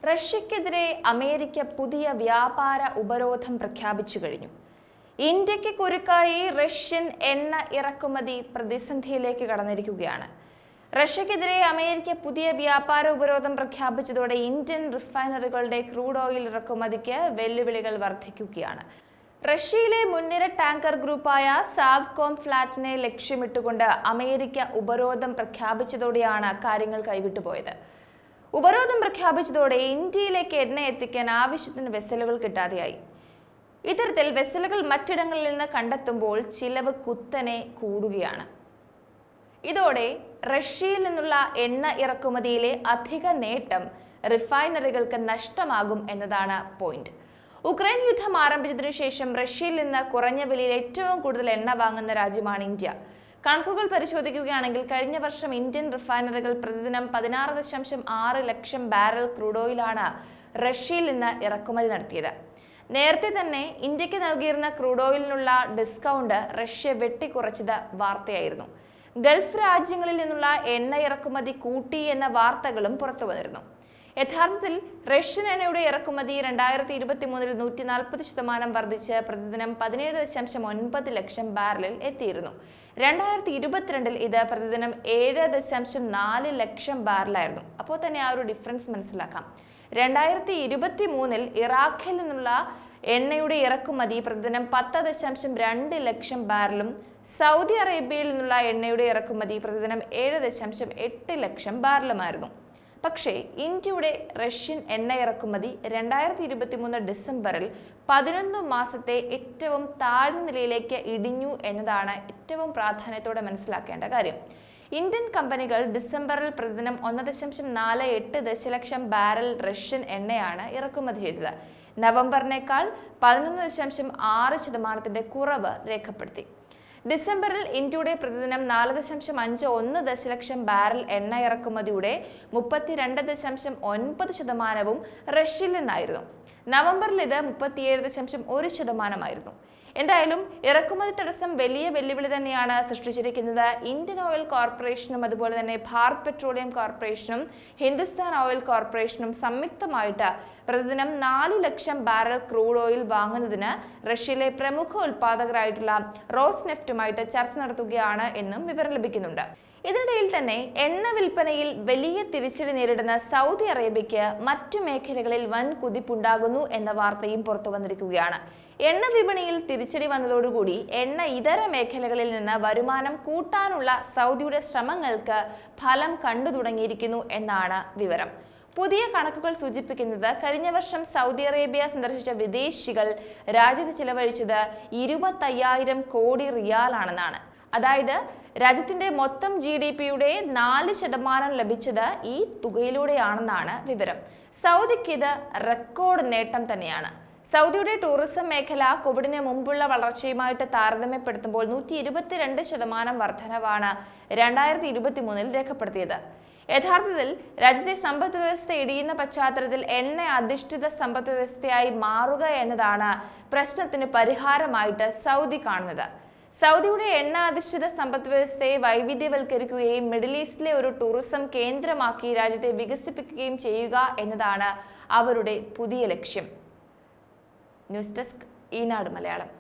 റഷ്യക്കെതിരെ America പുതിയ വ്യാപാര ഉപരോധം പ്രഖ്യാപിച്ചു കഴിഞ്ഞു ഇന്ത്യക്ക് കുരുക്കായി റഷ്യൻ എണ്ണ ഇറക്കുമതി പ്രതിസന്ധിയിലേക്ക് കടന്നിരിക്കുകയാണ് റഷ്യക്കെതിരെ അമേരിക്ക പുതിയ വ്യാപാര ഉപരോധം പ്രഖ്യാപിച്ചതോടെ ഇന്ത്യൻ റിഫൈനറികളുടെ ക്രൂഡ് ഓയിൽ ഇറക്കുമതിക്ക് വെല്ലുവിളികൾ വർദ്ധിക്കുകയാണ് റഷ്യയിലെ മുൻനിര ടാങ്കർ ഗ്രൂപ്പായ സാവ്കോം ഫ്ലാറ്റിനെ ലക്ഷ്യമിട്ടുകൊണ്ട് അമേരിക്ക ഉപരോധം പ്രഖ്യാപിച്ചതോടെയാണ് കാര്യങ്ങൾ കൈവിട്ടുപോയത് ഉപരോധം പ്രഖ്യാപിച്ചതോടെ ഇന്ത്യയിലേക്ക് എണ്ണ എത്തിക്കാൻ ആവശ്യത്തിന് വെസലുകൾ കിട്ടാതെയായി ഇത്തരത്തിൽ വെസലുകൾ മറ്റിടങ്ങളിൽ നിന്ന് കണ്ടെത്തുമ്പോൾ ചിലവ് കുത്തനെ കൂടുകയാണ് ഇതോടെ റഷ്യയിൽ നിന്നുള്ള എണ്ണ ഇറക്കുമതിയിലെ അധിക നേട്ടം റിഫൈനറികൾക്ക് നഷ്ടമാകും എന്നതാണ് പോയിന്റ് ഉക്രൈൻ യുദ്ധം ആരംഭിച്ചതിനു ശേഷം റഷ്യയിൽ നിന്ന് കുറഞ്ഞ വിലയിൽ ഏറ്റവും കൂടുതൽ എണ്ണ വാങ്ങുന്ന രാജ്യമാണ് ഇന്ത്യ കണക്കുകൾ പരിശോധിക്കുകയാണെങ്കിൽ കഴിഞ്ഞ വർഷം ഇന്ത്യൻ റിഫൈനറികൾ പ്രതിദിനം പതിനാറ് ദശാംശം ആറ് ലക്ഷം ബാരൽ ക്രൂഡ് ഓയിലാണ് റഷ്യയിൽ നിന്ന് ഇറക്കുമതി നടത്തിയത് നേരത്തെ തന്നെ ഇന്ത്യക്ക് നൽകിയിരുന്ന ക്രൂഡ് ഓയിലിനുള്ള ഡിസ്കൗണ്ട് റഷ്യ വെട്ടിക്കുറച്ചത് വാർത്തയായിരുന്നു ഗൾഫ് രാജ്യങ്ങളിൽ നിന്നുള്ള എണ്ണ ഇറക്കുമതി കൂട്ടി എന്ന വാർത്തകളും പുറത്തു വന്നിരുന്നു യഥാർത്ഥത്തിൽ റഷ്യൻ എണ്ണയുടെ ഇറക്കുമതി രണ്ടായിരത്തി ഇരുപത്തി മൂന്നിൽ നൂറ്റി നാൽപ്പത് ശതമാനം വർദ്ധിച്ച് പ്രതിദിനം പതിനേഴ് ദശാംശം ഒൻപത് ലക്ഷം ബാരലിൽ എത്തിയിരുന്നു രണ്ടായിരത്തി ഇരുപത്തിരണ്ടിൽ ഇത് പ്രതിദിനം ഏഴ് ദശാംശം നാല് ലക്ഷം ബാരലായിരുന്നു അപ്പോൾ തന്നെ ആ ഒരു ഡിഫറൻസ് മനസ്സിലാക്കാം രണ്ടായിരത്തി ഇരുപത്തി മൂന്നിൽ ഇറാഖിൽ നിന്നുള്ള എണ്ണയുടെ ഇറക്കുമതി പ്രതിദിനം പത്ത് ദശാംശം രണ്ട് ലക്ഷം ബാരലും സൗദി അറേബ്യയിൽ നിന്നുള്ള എണ്ണയുടെ ഇറക്കുമതി പ്രതിദിനം ഏഴ് ദശാംശം എട്ട് ലക്ഷം ബാരലുമായിരുന്നു പക്ഷേ ഇന്ത്യയുടെ റഷ്യൻ എണ്ണ ഇറക്കുമതി രണ്ടായിരത്തി ഇരുപത്തി മൂന്ന് ഡിസംബറിൽ പതിനൊന്ന് മാസത്തെ ഏറ്റവും താഴ്ന്ന നിലയിലേക്ക് ഇടിഞ്ഞു എന്നതാണ് ഏറ്റവും പ്രാധാന്യത്തോടെ മനസ്സിലാക്കേണ്ട കാര്യം ഇന്ത്യൻ കമ്പനികൾ ഡിസംബറിൽ പ്രതിദിനം ഒന്ന് ദശാംശം നാല് എട്ട് ദശലക്ഷം ബാരൽ റഷ്യൻ എണ്ണയാണ് ഇറക്കുമതി ചെയ്തത് നവംബറിനേക്കാൾ പതിനൊന്ന് ദശാംശം ആറ് ശതമാനത്തിന്റെ കുറവ് രേഖപ്പെടുത്തി ഡിസംബറിൽ ഇന്ത്യയുടെ പ്രതിദിനം നാല് ദശാംശം അഞ്ച് ഒന്ന് ദശലക്ഷം ബാരൽ എണ്ണ ഇറക്കുമതിയുടെ മുപ്പത്തിരണ്ട് ദശാംശം ഒൻപത് ശതമാനവും റഷ്യയിൽ നിന്നായിരുന്നു നവംബറിൽ ഇത് മുപ്പത്തിയേഴ് ദശാംശം ഒരു ശതമാനമായിരുന്നു എന്തായാലും ഇറക്കുമതി തടസ്സം വലിയ വെല്ലുവിളി തന്നെയാണ് സൃഷ്ടിച്ചിരിക്കുന്നത് ഇന്ത്യൻ ഓയിൽ കോർപ്പറേഷനും അതുപോലെ തന്നെ ഭാരത് പെട്രോളിയം കോർപ്പറേഷനും ഹിന്ദുസ്ഥാൻ ഓയിൽ കോർപ്പറേഷനും സംയുക്തമായിട്ട് പ്രതിദിനം നാലു ലക്ഷം ബാരൽ ക്രൂഡ് ഓയിൽ വാങ്ങുന്നതിന് റഷ്യയിലെ പ്രമുഖ ഉൽപാദകരായിട്ടുള്ള റോസ് നെഫ്റ്റുമായിട്ട് ചർച്ച നടത്തുകയാണ് എന്നും വിവരം ലഭിക്കുന്നുണ്ട് ഇതിനിടയിൽ തന്നെ എണ്ണ വിൽപ്പനയിൽ വലിയ തിരിച്ചടി നേരിടുന്ന സൗദി അറേബ്യയ്ക്ക് മറ്റു മേഖലകളിൽ വൻ കുതിപ്പുണ്ടാകുന്നു എന്ന വാർത്തയും പുറത്തു വന്നിരിക്കുകയാണ് എണ്ണ വിപണിയിൽ തിരിച്ചടി വന്നതോടുകൂടി എണ്ണ ഇതര മേഖലകളിൽ നിന്ന് വരുമാനം കൂട്ടാനുള്ള സൗദിയുടെ ശ്രമങ്ങൾക്ക് ഫലം കണ്ടു തുടങ്ങിയിരിക്കുന്നു എന്നാണ് വിവരം പുതിയ കണക്കുകൾ സൂചിപ്പിക്കുന്നത് കഴിഞ്ഞ വർഷം സൗദി അറേബ്യ സന്ദർശിച്ച വിദേശികൾ രാജ്യത്ത് ചിലവഴിച്ചത് ഇരുപത്തയ്യായിരം കോടി റിയാലാണെന്നാണ് അതായത് രാജ്യത്തിന്റെ മൊത്തം ജി ഡി പിയുടെ നാല് ശതമാനം ലഭിച്ചത് ഈ തുകയിലൂടെയാണെന്നാണ് വിവരം സൗദിക്ക് ഇത് റെക്കോർഡ് നേട്ടം തന്നെയാണ് സൗദിയുടെ ടൂറിസം മേഖല കോവിഡിന് മുമ്പുള്ള വളർച്ചയുമായിട്ട് താരതമ്യപ്പെടുത്തുമ്പോൾ നൂറ്റി ഇരുപത്തിരണ്ട് ശതമാനം വർധനവാണ് രണ്ടായിരത്തി ഇരുപത്തി മൂന്നിൽ രേഖപ്പെടുത്തിയത് യഥാർത്ഥത്തിൽ രാജ്യത്തെ സമ്പദ് വ്യവസ്ഥ ഇടിയുന്ന പശ്ചാത്തലത്തിൽ എണ്ണ അധിഷ്ഠിത സമ്പദ് വ്യവസ്ഥയായി മാറുക എന്നതാണ് പ്രശ്നത്തിന് പരിഹാരമായിട്ട് സൗദി കാണുന്നത് സൗദിയുടെ എണ്ണ അധിഷ്ഠിത സമ്പദ് വ്യവസ്ഥയെ വൈവിധ്യവൽക്കരിക്കുകയും മിഡിൽ ഈസ്റ്റിലെ ഒരു ടൂറിസം കേന്ദ്രമാക്കി രാജ്യത്തെ വികസിപ്പിക്കുകയും ചെയ്യുക എന്നതാണ് അവരുടെ പുതിയ ലക്ഷ്യം ന്യൂസ് ഡെസ്ക് ഈനാട് മലയാളം